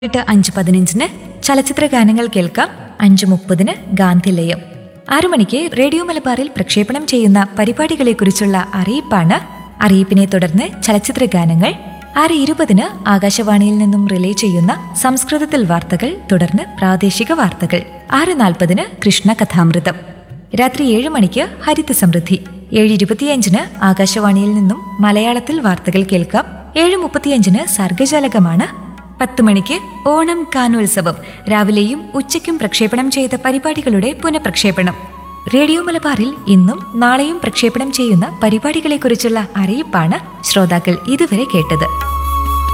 വൈകിട്ട് അഞ്ച് പതിനഞ്ചിന് ചലച്ചിത്ര ഗാനങ്ങൾ കേൾക്കാം അഞ്ച് മുപ്പതിന് ഗാന്ധിലയം ആറു മണിക്ക് റേഡിയോ മലബാറിൽ പ്രക്ഷേപണം ചെയ്യുന്ന പരിപാടികളെക്കുറിച്ചുള്ള അറിയിപ്പാണ് അറിയിപ്പിനെ തുടർന്ന് ചലച്ചിത്ര ഗാനങ്ങൾ ആറ് ഇരുപതിന് ആകാശവാണിയിൽ നിന്നും റിലേ ചെയ്യുന്ന സംസ്കൃതത്തിൽ വാർത്തകൾ തുടർന്ന് പ്രാദേശിക വാർത്തകൾ ആറ് നാൽപ്പതിന് കൃഷ്ണ കഥാമൃതം രാത്രി ഏഴ് മണിക്ക് ഹരിത സമൃദ്ധി ഏഴ് ഇരുപത്തിയഞ്ചിന് ആകാശവാണിയിൽ നിന്നും മലയാളത്തിൽ വാർത്തകൾ കേൾക്കാം ഏഴ് മുപ്പത്തിയഞ്ചിന് സർഗജാലകമാണ് പത്ത് മണിക്ക് ഓണം കാനോത്സവം രാവിലെയും ഉച്ചയ്ക്കും പ്രക്ഷേപണം ചെയ്ത പരിപാടികളുടെ പുനഃപ്രക്ഷേപണം റേഡിയോ മലബാറിൽ ഇന്നും നാളെയും പ്രക്ഷേപണം ചെയ്യുന്ന പരിപാടികളെക്കുറിച്ചുള്ള അറിയിപ്പാണ് ശ്രോതാക്കൾ ഇതുവരെ കേട്ടത്